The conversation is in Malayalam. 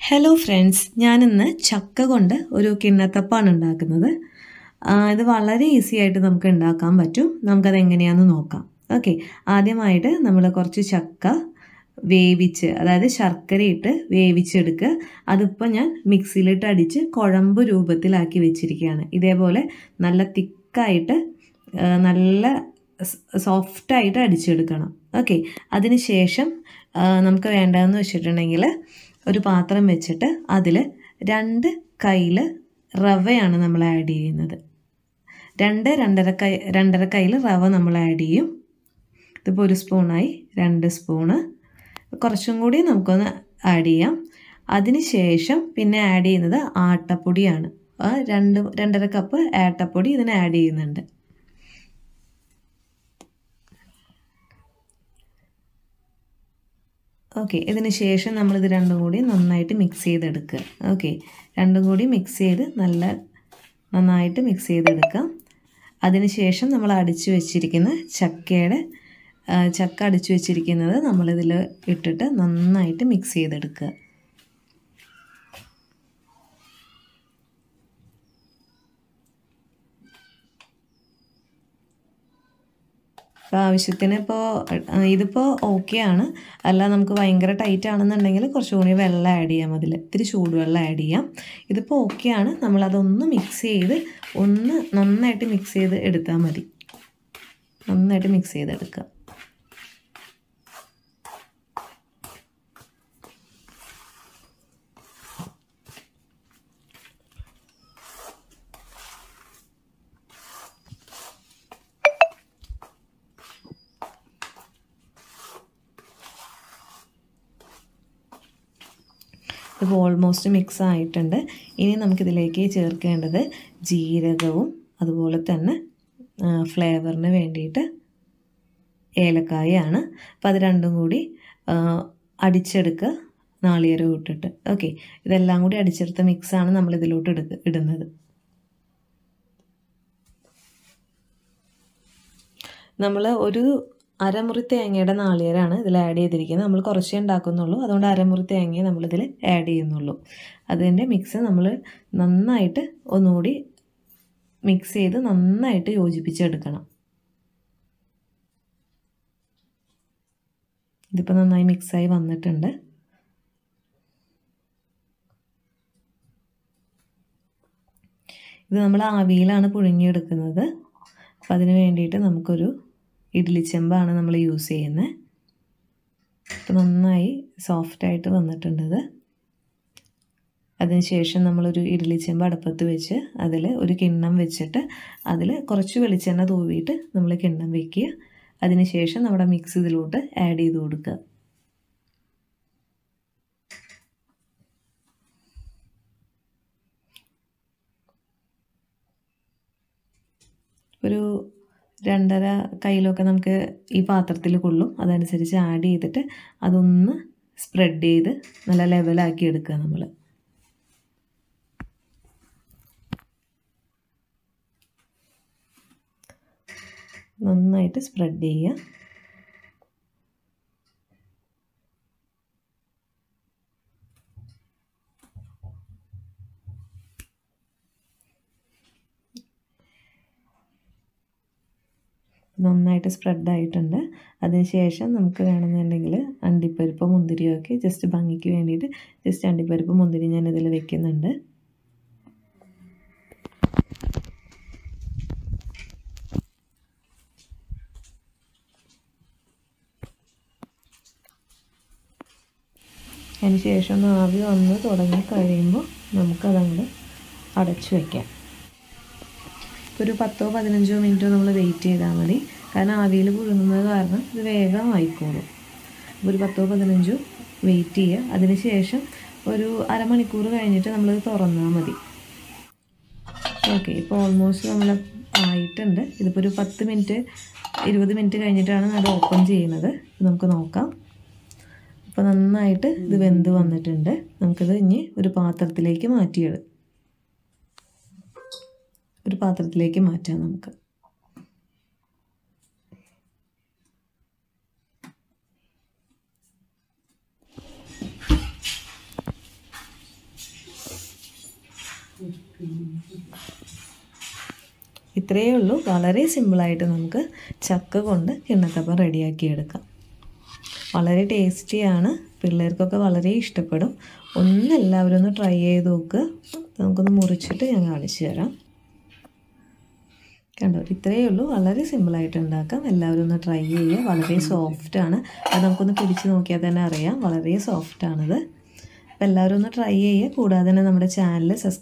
ഹലോ ഫ്രണ്ട്സ് ഞാനിന്ന് ചക്ക കൊണ്ട് ഒരു കിണ്ണത്തപ്പാണ് ഉണ്ടാക്കുന്നത് ആ, ഇത് വളരെ ഈസി ആയിട്ട് നമുക്ക് ഉണ്ടാക്കാൻ പറ്റും നമുക്കത് എങ്ങനെയാണെന്ന് നോക്കാം ഓക്കെ ആദ്യമായിട്ട് നമ്മൾ കുറച്ച് ചക്ക വേവിച്ച് അതായത് ശർക്കര ഇട്ട് വേവിച്ചെടുക്കുക അതിപ്പോൾ ഞാൻ മിക്സിയിലിട്ട് അടിച്ച് കുഴമ്പ് രൂപത്തിലാക്കി വെച്ചിരിക്കുകയാണ് ഇതേപോലെ നല്ല തിക്കായിട്ട് നല്ല സോഫ്റ്റായിട്ട് അടിച്ചെടുക്കണം ഓക്കെ അതിന് ശേഷം ആ, നമുക്ക് വേണ്ടതെന്ന് വെച്ചിട്ടുണ്ടെങ്കിൽ ഒരു പാത്രം വെച്ചിട്ട് അതിൽ രണ്ട് കയ്യിൽ റവയാണ് നമ്മൾ ആഡ് ചെയ്യുന്നത് രണ്ട് രണ്ടര കൈ രണ്ടര കയ്യിൽ റവ നമ്മൾ ആഡ് ചെയ്യും ഇതിപ്പോൾ ഒരു സ്പൂണായി രണ്ട് സ്പൂണ് കുറച്ചും കൂടി നമുക്കൊന്ന് ആഡ് ചെയ്യാം അതിന് ശേഷം പിന്നെ ആഡ് ചെയ്യുന്നത് ആട്ടപ്പൊടിയാണ് ആ രണ്ട് രണ്ടര കപ്പ് ആട്ടപ്പൊടി ഇതിന് ആഡ് ചെയ്യുന്നുണ്ട് ഓക്കെ ഇതിന് ശേഷം നമ്മളിത് രണ്ടും കൂടി നന്നായിട്ട് മിക്സ് ചെയ്തെടുക്കുക ഓക്കെ രണ്ടും കൂടി മിക്സ് ചെയ്ത് നല്ല നന്നായിട്ട് മിക്സ് ചെയ്തെടുക്കാം അതിന് ശേഷം നമ്മൾ അടിച്ചു വെച്ചിരിക്കുന്ന ചക്കയുടെ ആ, ചക്ക അടിച്ചു വെച്ചിരിക്കുന്നത് നമ്മളിതിൽ ഇട്ടിട്ട് നന്നായിട്ട് മിക്സ് ചെയ്തെടുക്കുക അപ്പോൾ ആവശ്യത്തിന് ഇപ്പോൾ ഇതിപ്പോൾ ഓക്കെ ആണ് അല്ല നമുക്ക് ഭയങ്കര ടൈറ്റ് ആണെന്നുണ്ടെങ്കിൽ കുറച്ചുകൂടി വെള്ളം ആഡ് ചെയ്യാം അതിൽ ഇത്തിരി ചൂടുവെള്ളം ആഡ് ചെയ്യാം ഇതിപ്പോൾ ഓക്കെ ആണ് നമ്മളതൊന്ന് മിക്സ് ചെയ്ത് ഒന്ന് നന്നായിട്ട് മിക്സ് ചെയ്ത് എടുത്താൽ മതി നന്നായിട്ട് മിക്സ് ചെയ്തെടുക്കുക ഇപ്പോൾ ഓൾമോസ്റ്റ് മിക്സ് ആയിട്ടുണ്ട് ഇനി നമുക്കിതിലേക്ക് ചേർക്കേണ്ടത് ജീരകവും അതുപോലെ തന്നെ ഫ്ലേവറിന് വേണ്ടിയിട്ട് ഏലക്കായാണ് അപ്പോൾ അത് രണ്ടും കൂടി ആ, അടിച്ചെടുക്കുക നാളികേരം ഇട്ടിട്ട് ഓക്കെ ഇതെല്ലാം കൂടി അടിച്ചെടുത്ത മിക്സാണ് നമ്മൾ ഇതിലോട്ട് എടുക്ക ഇടുന്നത് നമ്മൾ ഒരു അരമുറി തേങ്ങയുടെ നാളികേരമാണ് ഇതിൽ ആഡ് ചെയ്തിരിക്കുന്നത് നമ്മൾ കുറച്ചേ ഉണ്ടാക്കുന്നുള്ളൂ അതുകൊണ്ട് അരമുറി തേങ്ങയെ നമ്മളിതിൽ ആഡ് ചെയ്യുന്നുള്ളൂ അതിൻ്റെ മിക്സ് നമ്മൾ നന്നായിട്ട് ഒന്നുകൂടി മിക്സ് ചെയ്ത് നന്നായിട്ട് യോജിപ്പിച്ചെടുക്കണം ഇതിപ്പോൾ നന്നായി മിക്സായി വന്നിട്ടുണ്ട് ഇത് നമ്മൾ ആവിയിലാണ് പുഴുങ്ങിയെടുക്കുന്നത് അപ്പോൾ അതിന് വേണ്ടിയിട്ട് നമുക്കൊരു ഇഡ്ലിച്ചെമ്പാണ് നമ്മൾ യൂസ് ചെയ്യുന്നത് അപ്പോൾ നന്നായി സോഫ്റ്റായിട്ട് വന്നിട്ടുണ്ട് ഇത് അതിനുശേഷം നമ്മളൊരു ഇഡ്ലിച്ചെമ്പ് അടുപ്പത്ത് വെച്ച് അതിൽ ഒരു കിണ്ണം വെച്ചിട്ട് അതിൽ കുറച്ച് വെളിച്ചെണ്ണ തൂവിയിട്ട് നമ്മൾ കിണ്ണം വെക്കുക അതിനുശേഷം നമ്മുടെ മിക്സ് ഇതിലോട്ട് ആഡ് ചെയ്ത് കൊടുക്കുക ഒരു രണ്ടര കയ്യിലൊക്കെ നമുക്ക് ഈ പാത്രത്തിൽ കൊള്ളും അതനുസരിച്ച് ആഡ് ചെയ്തിട്ട് അതൊന്ന് സ്പ്രെഡ് ചെയ്ത് നല്ല ലെവലാക്കി എടുക്കുക നമ്മൾ നന്നായിട്ട് സ്പ്രെഡ് ചെയ്യുക നന്നായിട്ട് സ്പ്രെഡ് ആയിട്ടുണ്ട് അതിനുശേഷം നമുക്ക് വേണമെന്നുണ്ടെങ്കിൽ അണ്ടിപ്പരിപ്പ് മുന്തിരിയൊക്കെ ജസ്റ്റ് ഭംഗിക്ക് വേണ്ടിയിട്ട് ജസ്റ്റ് അണ്ടിപ്പരിപ്പ് മുന്തിരി ഞാൻ ഇതിൽ വെക്കുന്നുണ്ട് അതിന് ശേഷം ഒന്ന് ആവി വന്ന് തുടങ്ങി കഴിയുമ്പോൾ നമുക്കതങ്ങോട്ട് അടച്ചു വയ്ക്കാം ഒരു പത്തോ പതിനഞ്ചോ മിനിറ്റോ നമ്മൾ വെയിറ്റ് ചെയ്താൽ മതി കാരണം ആവിയിൽ പുഴുങ്ങുന്നത് കാരണം ഇത് വേഗം ആയിക്കോളും ഒരു പത്തോ പതിനഞ്ചോ വെയിറ്റ് ചെയ്യുക അതിന് ശേഷം ഒരു അരമണിക്കൂർ കഴിഞ്ഞിട്ട് നമ്മളിത് തുറന്നാൽ മതി ഓക്കെ ഇപ്പോൾ ഓൾമോസ്റ്റ് നമ്മൾ ആയിട്ടുണ്ട് ഇതിപ്പോൾ ഒരു പത്ത് മിനിറ്റ് ഇരുപത് മിനിറ്റ് കഴിഞ്ഞിട്ടാണ് അത് ഓപ്പൺ ചെയ്യുന്നത് നമുക്ക് നോക്കാം അപ്പോൾ നന്നായിട്ട് ഇത് വെന്ത് വന്നിട്ടുണ്ട് നമുക്കിത് ഇനി ഒരു പാത്രത്തിലേക്ക് മാറ്റിയിടും ഒരു പാത്രത്തിലേക്ക് മാറ്റാം നമുക്ക് ഇത്രയേ ഉള്ളൂ വളരെ സിമ്പിളായിട്ട് നമുക്ക് ചക്ക കൊണ്ട് കിണ്ണത്തപ്പം റെഡിയാക്കി എടുക്കാം വളരെ ടേസ്റ്റിയാണ് പിള്ളേർക്കൊക്കെ വളരെ ഇഷ്ടപ്പെടും ഒന്ന് എല്ലാവരും ഒന്ന് ട്രൈ ചെയ്ത് നോക്കുക നമുക്കൊന്ന് മുറിച്ചിട്ട് ഞാൻ കാണിച്ചു തരാം കണ്ടോ ഇത്രയേ ഉള്ളൂ വളരെ സിമ്പിളായിട്ട് ഉണ്ടാക്കാം എല്ലാവരും ഒന്ന് ട്രൈ ചെയ്യുക വളരെ സോഫ്റ്റാണ് അത് നമുക്കൊന്ന് പിടിച്ച് നോക്കിയാൽ തന്നെ അറിയാം വളരെ സോഫ്റ്റാണിത് അപ്പോൾ എല്ലാവരും ഒന്ന് ട്രൈ ചെയ്യുക കൂടാതെ തന്നെ നമ്മുടെ ചാനൽ സബ്സ്ക്രൈബ്